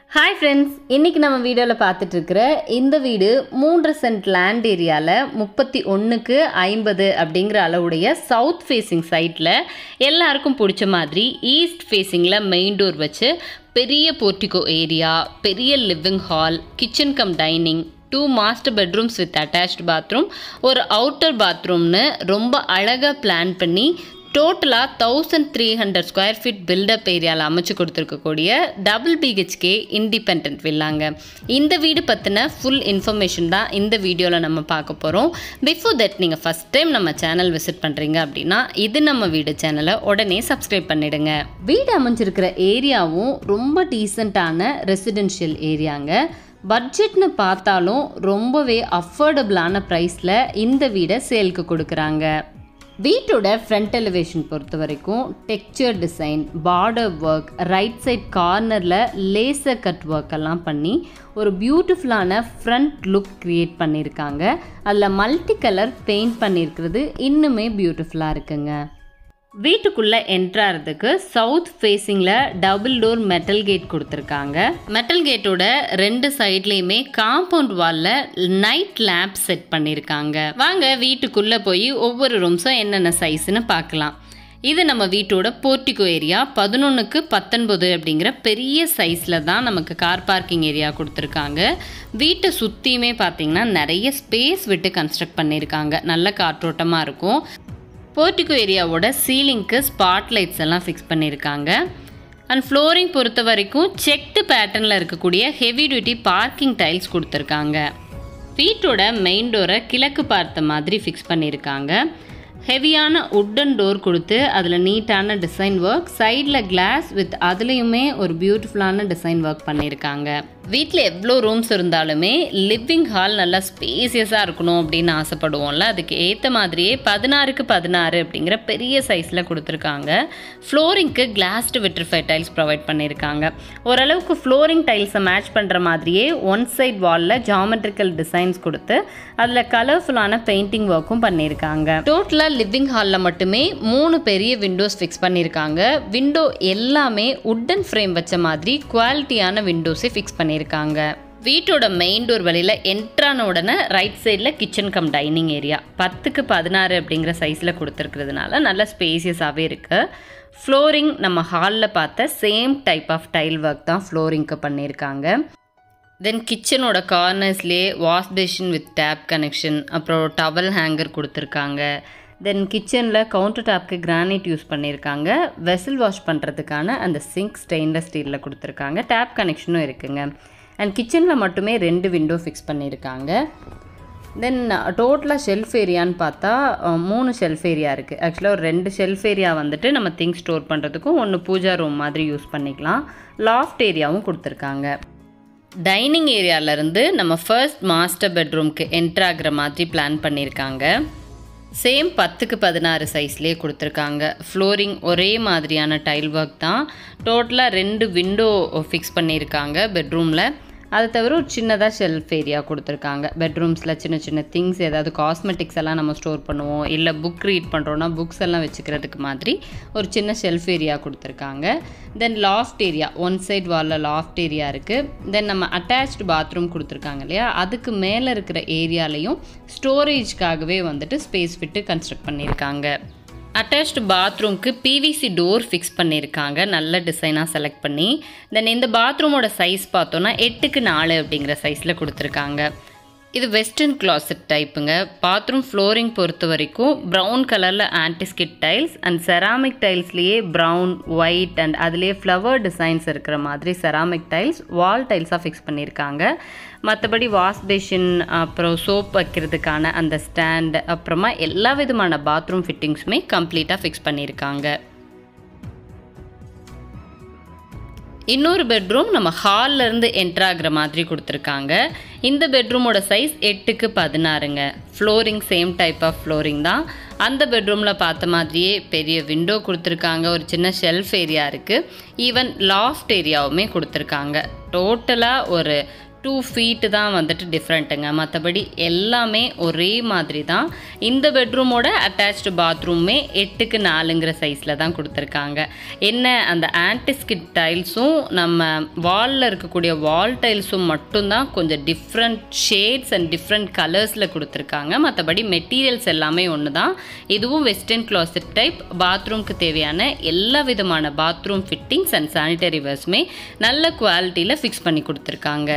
hi friends இன்றைக்கி நம்ம வீடியோவில் பார்த்துட்டு இருக்கிற இந்த வீடு மூன்று சென்ட் லேண்ட் ஏரியாவில் முப்பத்தி ஒன்றுக்கு ஐம்பது அப்படிங்கிற அளவுடைய சவுத் ஃபேஸிங் சைட்டில் எல்லாருக்கும் பிடிச்ச மாதிரி ஈஸ்ட் ஃபேஸிங்கில் மெயின் டோர் வச்சு பெரிய போர்ட்டிகோ ஏரியா பெரிய living hall kitchen cum dining two master bedrooms with attached bathroom ஒரு அவுட்டர் பாத்ரூம்னு ரொம்ப அழகாக பிளான் பண்ணி டோட்டலாக thousand three hundred square feet built up ஏரியாவில் அமைச்சு கொடுத்துருக்கக்கூடிய டபுள் பிஹெச்கே இண்டிபெண்ட் வில்லாங்க இந்த வீடு பற்றின ஃபுல் இன்ஃபர்மேஷன் தான் இந்த வீடியோவில் நம்ம பார்க்க போகிறோம் பிஃபோர் தட் நீங்கள் ஃபஸ்ட் டைம் நம்ம சேனல் விசிட் பண்ணுறீங்க அப்படின்னா இது நம்ம வீடு சேனலை உடனே சப்ஸ்கிரைப் பண்ணிடுங்க வீடு அமைஞ்சிருக்கிற ஏரியாவும் ரொம்ப டீசெண்டான ரெசிடென்ஷியல் ஏரியாங்க பட்ஜெட்னு பார்த்தாலும் ரொம்பவே அஃபோர்டபுளான ப்ரைஸில் இந்த வீடை சேலுக்கு கொடுக்குறாங்க வீட்டோட ஃப்ரண்ட் எலிவேஷன் பொறுத்த வரைக்கும் texture design border work right side கார்னரில் லேசர் கட் ஒர்க் எல்லாம் பண்ணி ஒரு பியூட்டிஃபுல்லான ஃப்ரண்ட் லுக் க்ரியேட் பண்ணியிருக்காங்க அதில் மல்டி கலர் பெயிண்ட் பண்ணியிருக்கிறது இன்னுமே பியூட்டிஃபுல்லாக இருக்குங்க வீட்டுக்குள்ளே என்ட்ராகிறதுக்கு சவுத் ஃபேஸிங்கில் டபுள் டோர் மெட்டல் கேட் கொடுத்துருக்காங்க மெட்டல் கேட்டோட ரெண்டு சைட்லேயுமே காம்பவுண்ட் வாலில் நைட் லேம்ப் செட் பண்ணியிருக்காங்க வாங்க வீட்டுக்குள்ளே போய் ஒவ்வொரு ரூம்ஸும் என்னென்ன சைஸ்னு பார்க்கலாம் இது நம்ம வீட்டோட போர்ட்டிகோ ஏரியா பதினொன்றுக்கு பத்தொன்பது அப்படிங்கிற பெரிய சைஸில் தான் நமக்கு கார் பார்க்கிங் ஏரியா கொடுத்துருக்காங்க வீட்டை சுற்றியுமே பார்த்தீங்கன்னா நிறைய ஸ்பேஸ் விட்டு கன்ஸ்ட்ரக்ட் பண்ணியிருக்காங்க நல்ல காற்றோட்டமாக இருக்கும் போர்ட்டிகோ ஏரியாவோட சீலிங்க்கு ஸ்பாட் லைட்ஸ் எல்லாம் ஃபிக்ஸ் பண்ணியிருக்காங்க அண்ட் ஃப்ளோரிங் பொறுத்த வரைக்கும் செக்டு பேட்டர்னில் இருக்கக்கூடிய ஹெவி டியூட்டி பார்க்கிங் டைல்ஸ் கொடுத்துருக்காங்க வீட்டோட மெயின் டோரை கிழக்கு பார்த்த மாதிரி ஃபிக்ஸ் பண்ணியிருக்காங்க ஹெவியான உட்டன் டோர் கொடுத்து அதில் நீட்டான டிசைன் ஒர்க் சைடில் கிளாஸ் வித் அதுலேயுமே ஒரு பியூட்டிஃபுல்லான டிசைன் ஒர்க் பண்ணியிருக்காங்க வீட்டில் எவ்வளோ ரூம்ஸ் இருந்தாலுமே லிவிங் ஹால் நல்லா ஸ்பேசியஸாக இருக்கணும் அப்படின்னு ஆசைப்படுவோம்ல அதுக்கு ஏற்ற மாதிரியே பதினாறுக்கு பதினாறு அப்படிங்கிற பெரிய சைஸில் கொடுத்துருக்காங்க ஃப்ளோரிங்க்கு கிளாஸ்டு விட்ரிஃபை டைல்ஸ் ப்ரொவைட் பண்ணியிருக்காங்க ஓரளவுக்கு ஃப்ளோரிங் டைல்ஸை மேட்ச் பண்ணுற மாதிரியே ஒன் சைட் வாலில் ஜாமெட்ரிக்கல் டிசைன்ஸ் கொடுத்து அதில் கலர்ஃபுல்லான பெயிண்டிங் ஒர்க்கும் பண்ணியிருக்காங்க டோட்டலாக லிவிங் ஹாலில் மட்டுமே மூணு பெரிய விண்டோஸ் ஃபிக்ஸ் பண்ணியிருக்காங்க விண்டோ எல்லாமே உட்டன் ஃப்ரேம் வச்ச மாதிரி குவாலிட்டியான விண்டோஸே ஃபிக்ஸ் பண்ணியிருக்காங்க வீட்டோட மெயின் டோர் வழியில் என்ட்ரான உடனே ரைட் சைடில் கிச்சன் கம் டைனிங் ஏரியா பத்துக்கு பதினாறு அப்படிங்கிற சைஸில் கொடுத்துருக்கிறதுனால நல்ல ஸ்பேசியஸாகவே இருக்குது ஃப்ளோரிங் நம்ம ஹாலில் பார்த்த same type of tile work தான் ஃப்ளோரிங்க்கு பண்ணியிருக்காங்க தென் கிச்சனோட கார்னர்ஸ்லேயே wash basin with tap connection அப்புறம் டவல் ஹேங்கர் கொடுத்துருக்காங்க தென் கிச்சனில் கவுண்டர் டாப்க்கு கிரானைட் யூஸ் பண்ணியிருக்காங்க வெசல் வாஷ் பண்ணுறதுக்கான அந்த சிங்க் ஸ்டெயின்லெஸ் ஸ்டீலில் கொடுத்துருக்காங்க டேப் கனெக்ஷனும் இருக்குங்க அண்ட் கிச்சனில் மட்டுமே ரெண்டு விண்டோ ஃபிக்ஸ் பண்ணியிருக்காங்க தென் டோட்டலாக ஷெல்ஃப் ஏரியான்னு பார்த்தா அஹ், மூணு ஷெல்ஃப் ஏரியா இருக்குது ஆக்சுவலாக ஒரு ரெண்டு ஷெல்ஃப் ஏரியா வந்துட்டு நம்ம திங்ஸ் ஸ்டோர் பண்ணுறதுக்கும் ஒன்று பூஜா ரூம் மாதிரி யூஸ் பண்ணிக்கலாம் லாஃப்ட் ஏரியாவும் கொடுத்துருக்காங்க டைனிங் ஏரியாவிலேருந்து நம்ம ஃபர்ஸ்ட் மாஸ்டர் பெட்ரூம்க்கு என்ட்ரு ஆகிற மாதிரி பிளான் பண்ணியிருக்காங்க சேம் பத்துக்கு பதினாறு சைஸ்லேயே கொடுத்துருக்காங்க ஃப்ளோரிங் ஒரே மாதிரியான டைல் ஒர்க் தான் டோட்டலாக ரெண்டு விண்டோ ஃபிக்ஸ் பண்ணியிருக்காங்க பெட்ரூமில் அதை தவிர ஒரு சின்னதாக ஷெல்ஃப் ஏரியா கொடுத்துருக்காங்க பெட்ரூம்ஸில் சின்ன சின்ன திங்ஸ் ஏதாவது காஸ்மெட்டிக்ஸ் எல்லாம் நம்ம ஸ்டோர் பண்ணுவோம் இல்லை புக் ரீட் பண்ணுறோன்னா புக்ஸ் எல்லாம் வச்சுக்கிறதுக்கு மாதிரி ஒரு சின்ன ஷெல்ஃப் ஏரியா கொடுத்துருக்காங்க then loft area one side வாலில் லாஃப்ட் ஏரியா இருக்குது தென் நம்ம அட்டாச்டு பாத்ரூம் கொடுத்துருக்காங்க இல்லையா அதுக்கு மேலே இருக்கிற ஏரியாலையும் ஸ்டோரேஜ்க்காகவே வந்துட்டு ஸ்பேஸ் விட்டு கன்ஸ்ட்ரக்ட் பண்ணியிருக்காங்க அட்டாச்டு பாத்ரூம்க்கு பிவிசி டோர் ஃபிக்ஸ் பண்ணியிருக்காங்க நல்ல டிசைனாக செலக்ட் பண்ணி தென் இந்த பாத்ரூமோட சைஸ் பார்த்தோன்னா எட்டுக்கு நாலு அப்படிங்கிற சைஸில் கொடுத்துருக்காங்க இது வெஸ்டர்ன் closet டைப்புங்க பாத்ரூம் ஃப்ளோரிங் பொறுத்த வரைக்கும் ப்ரௌன் கலரில் ஆன்டிஸ்கிட் டைல்ஸ் அண்ட் செராமிக் டைல்ஸ்லேயே ப்ரௌன் ஒயிட் அண்ட் அதுலேயே ஃப்ளவர் டிசைன்ஸ் இருக்கிற மாதிரி செராமிக் டைல்ஸ் வால் டைல்ஸாக ஃபிக்ஸ் பண்ணியிருக்காங்க மற்றபடி வாஷ் பேஷன் அப்புறம் சோப் வைக்கிறதுக்கான அந்த ஸ்டாண்ட் அப்புறமா எல்லா விதமான பாத்ரூம் ஃபிட்டிங்ஸுமே கம்ப்ளீட்டாக ஃபிக்ஸ் பண்ணியிருக்காங்க இன்னொரு பெட்ரூம் நம்ம ஹால்ல இருந்து என்ட்ரு ஆகுற மாதிரி கொடுத்துருக்காங்க இந்த பெட்ரூமோட சைஸ் எட்டுக்கு பதினாறுங்க flooring same type of flooring தான் அந்த பெட்ரூமில் பார்த்த மாதிரியே பெரிய விண்டோ கொடுத்துருக்காங்க ஒரு சின்ன ஷெல்ஃப் ஏரியா இருக்குது ஈவன் லாஃப்ட் ஏரியாவுமே கொடுத்துருக்காங்க டோட்டலாக ஒரு டூ ஃபீட்டு தான் வந்துட்டு டிஃப்ரெண்ட்டுங்க மற்றபடி எல்லாமே ஒரே மாதிரி தான் இந்த பெட்ரூமோட அட்டாச்டு பாத்ரூமே எட்டுக்கு நாலுங்கிற சைஸில் தான் கொடுத்துருக்காங்க என்ன அந்த ஆன்டிஸ்கிட் டைல்ஸும் நம்ம வாலில் இருக்கக்கூடிய வால் டைல்ஸும் மட்டும்தான் கொஞ்சம் டிஃப்ரெண்ட் ஷேட்ஸ் அண்ட் டிஃப்ரெண்ட் கலர்ஸில் கொடுத்துருக்காங்க மற்றபடி மெட்டீரியல்ஸ் எல்லாமே ஒன்று தான் இதுவும் வெஸ்டர்ன் க்ளாசெட் டைப் பாத்ரூம்க்கு தேவையான எல்லா விதமான பாத்ரூம் ஃபிட்டிங்ஸ் அண்ட் சானிடரி வேர்ஸுமே நல்ல குவாலிட்டியில் ஃபிக்ஸ் பண்ணி கொடுத்துருக்காங்க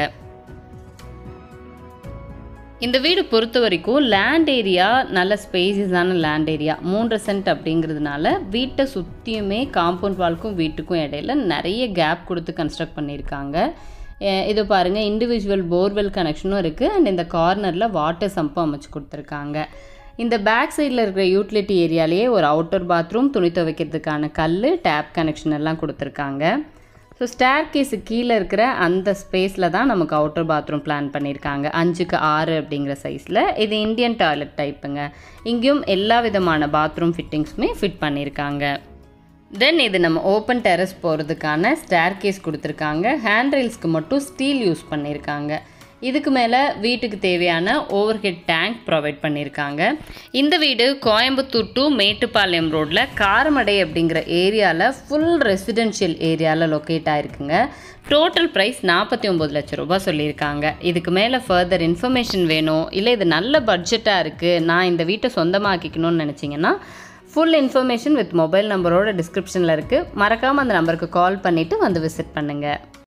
இந்த வீடு பொறுத்த வரைக்கும் லேண்ட் ஏரியா நல்ல ஸ்பேசியஸான லேண்ட் ஏரியா மூன்றரை சென்ட் அப்படிங்கிறதுனால வீட்டை சுற்றியுமே காம்பவுண்ட் வால்க்கும் வீட்டுக்கும் இடையில நிறைய கேப் கொடுத்து கன்ஸ்ட்ரக்ட் பண்ணியிருக்காங்க அஹ் இது பாருங்கள் இண்டிவிஜுவல் போர்வெல் கனெக்ஷனும் இருக்குது அண்ட் இந்த கார்னரில் வாட்டர் சம்பும் அமைச்சு கொடுத்துருக்காங்க இந்த பேக் சைடில் இருக்கிற யூட்டிலிட்டி ஏரியாலேயே ஒரு அவுட்டர் பாத்ரூம் துணி துவைக்கிறதுக்கான கல் டேப் கனெக்ஷன் எல்லாம் கொடுத்துருக்காங்க ஸோ ஸ்டேர் கேஸு கீழே இருக்கிற அந்த ஸ்பேஸில் தான் நமக்கு அவுட்டர் பாத்ரூம் பிளான் பண்ணியிருக்காங்க அஞ்சுக்கு ஆறு அப்படிங்கிற சைஸில் இது இந்தியன் டாய்லெட் டைப்புங்க இங்கேயும் எல்லா விதமான பாத்ரூம் ஃபிட்டிங்ஸுமே ஃபிட் பண்ணியிருக்காங்க தென் இது நம்ம ஓப்பன் டெரஸ் போகிறதுக்கான ஸ்டேர் கேஸ் கொடுத்துருக்காங்க ஹேண்ட் ரெயில்ஸ்க்கு மட்டும் ஸ்டீல் யூஸ் பண்ணியிருக்காங்க இதுக்கு மேலே வீட்டுக்கு தேவையான ஓவர் ஹெட் டேங்க் ப்ரொவைட் பண்ணியிருக்காங்க இந்த வீடு கோயம்புத்தூர் டு மேட்டுப்பாளையம் ரோட்டில் காரமடை அப்படிங்கிற ஏரியாவில் ஃபுல் ரெசிடென்ஷியல் ஏரியாவில் லொக்கேட் ஆயிருக்குங்க டோட்டல் ப்ரைஸ் நாற்பத்தி ஒம்பது லட்ச ரூபாய் சொல்லியிருக்காங்க இதுக்கு மேலே ஃபர்தர் இன்ஃபர்மேஷன் வேணும் இல்லை இது நல்ல பட்ஜெட்டாக இருக்குது நான் இந்த வீட்டை சொந்தமாக்கிக்கணும்னு நினச்சிங்கன்னா ஃபுல் இன்ஃபர்மேஷன் வித் மொபைல் நம்பரோட டிஸ்கிரிப்ஷனில் இருக்குது மறக்காமல் அந்த நம்பருக்கு கால் பண்ணிவிட்டு வந்து விசிட் பண்ணுங்கள்